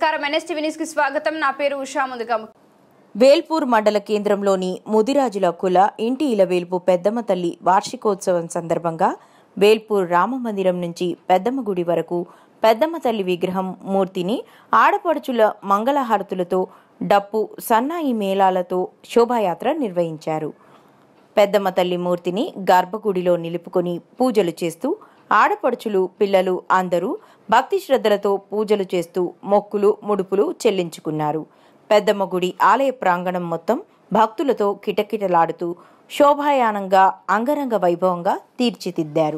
నమస్కారం NSTV news కి స్వాగతం నా పేరు ఉషా ముందుగా వేల్పూర్ మండల కేంద్రంలోని ముదిరాజుల కుల ఇంటి ఇలవేల్పు పెద్దమ్మ తల్లి వార్షికోత్సవం సందర్భంగా వేల్పూర్ రామ మందిరం నుంచి పెద్దమ్మ గుడి వరకు పెద్దమ్మ తల్లి విగ్రహం మూర్తిని ఆడపడుచుల మంగళహారతులతో డప్పు సన్నాయి మేళాలతో శోభాయాత్ర నిర్వహించారు పెద్దమ్మ తల్లి మూర్తిని గర్భగుడిలో నిలుపుకొని పూజలు చేస్తూ ఆడపడుచులు పిల్లలు అందరూ భక్తి శ్రద్ధలతో పూజలు చేస్తూ మొక్కులు ముడుపులు చెల్లించుకున్నారు పెద్దమ్మ గుడి ఆలయ ప్రాంగణం మొత్తం భక్తులతో కిటకిటలాడుతూ శోభాయానంగా అంగరంగ వైభవంగా తీర్చిదిద్దారు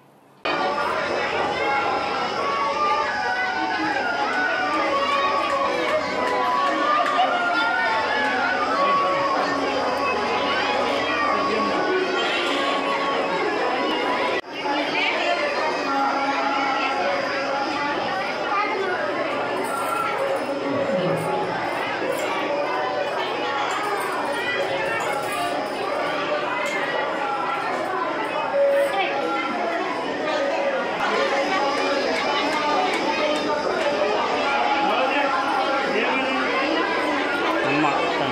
అమ్మ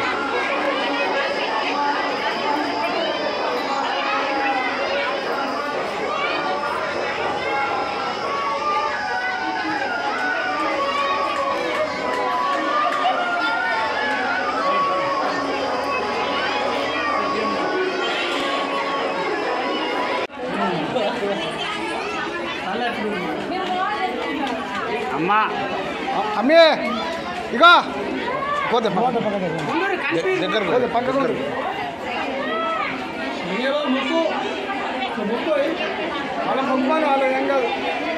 అమ్మ అమ్మే ఇగో పోతే దగ్గర పోతే పక్కకు ముక్కు ముక్కు వాళ్ళ ముక్కుమాను వాళ్ళు ఏం కాదు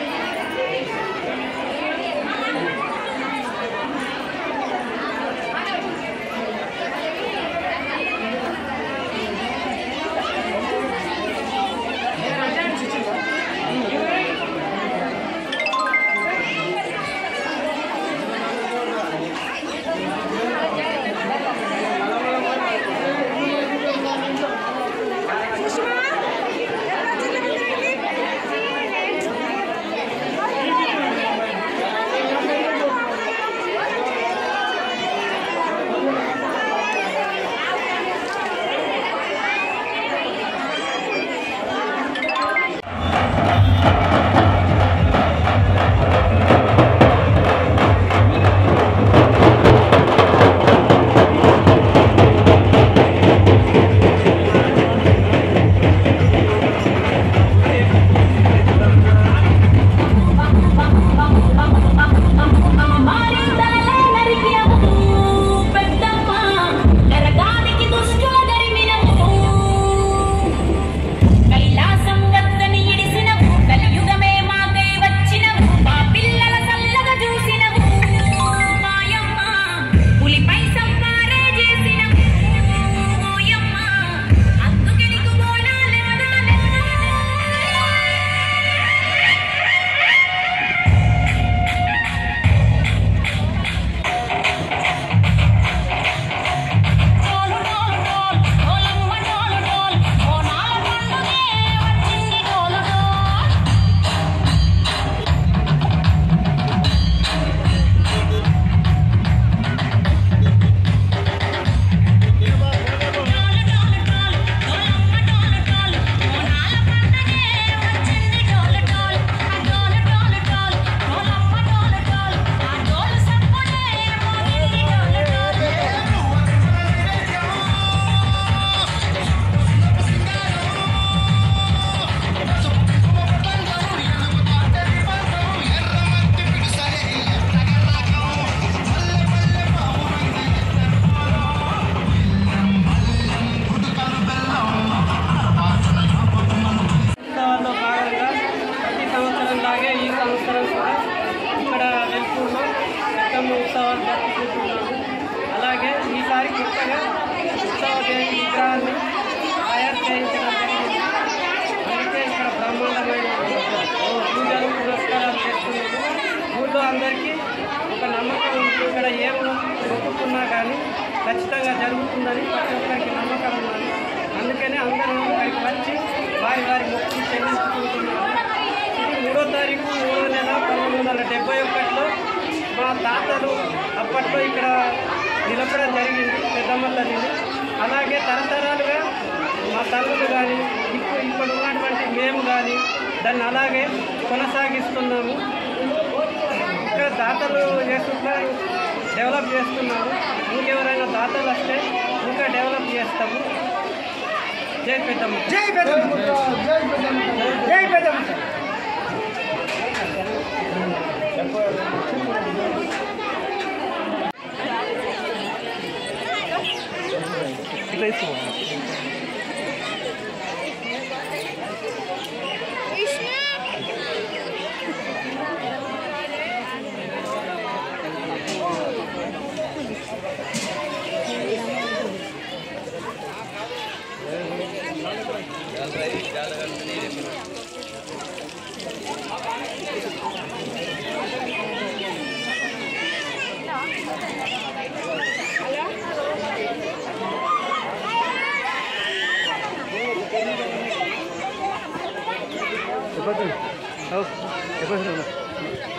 మారిందలే నరికినము పెద్దమ్మ నరకానికి దుష్టుల దరిమినము కైలాసం గత్తని ఇడిసినవు కలియుగమే మాకై వచ్చినవు మా పిల్లల చల్లగా చూసినవు మాయమ్మ పులిపై సంపారే చేసినవు మోయమ్మ అందుకే నీకు బోనాలే వదలలేదు డోలు డోలు డోల్ డోలమ్మ డోలు డోల్ బోనాల పండుగే వచ్చింది డోలు డోల్ డోలు డోలు డోల్ డోలమ్మ డోలు డోల్ బోనాల పండుగే వచ్చింది డోలు డోల్ ఆ డోలు డోలు డోల్ డోలమ్మ డోలు డోల్ ఆ డోలు సప్పుడే మోగింది డోలు డోల్ ఉత్సవాల్లో భాగంగా ప్రతి సంవత్సరం లాగే ఈ సంవత్సరం కూడా ఇక్కడ వెల్పూర్లో పెద్దమ్మ ఉత్సవాలు జరుపుకుంటున్నాము అలాగే ఈసారి కొత్తగా ఉత్సవ దేవి విగ్రహాన్ని తయారు చేయించడం జరిగింది అందుకే ఇక్కడ బ్రహ్మాండమైన పూజలు పురస్కారాలు చేస్తున్నాము ఊళ్ళో అందరికీ ఒక నమ్మకం ఉంది ఇక్కడ ఏం మొక్కుకున్నా కానీ ఖచ్చితంగా జరుగుతుందని ప్రతి ఒక్కరికి నమ్మకం ఉన్నది అందుకనే అందరూ ఇక్కడికి వచ్చి వారి వారి మొక్కులు చెల్లించుకుంటున్నారు ఇది మూడో తారీఖు మూడో నెల పంతొమ్మిది వందల డెబ్బై ఒకటిలో మా తాతలు అప్పట్లో ఇక్కడ నిలపడం జరిగింది పెద్దమ్మ తల్లిని అలాగే తరతరాలుగా మా తల్లులు కానీ ఇప్పుడు ఇప్పుడు ఉన్నటువంటి మేము కానీ దాన్ని అలాగే కొనసాగిస్తున్నాము ఇక్కడ దాతలు చేస్తున్నారు డెవలప్ చేస్తున్నారు ఇంకెవరైనా దాతలు వస్తే ఇంకా డెవలప్ చేస్తాము జై పెద్దమ్మ జై పెద్దమ్మ జై పెద్దమ్మ చెప్పండి చెప్పండి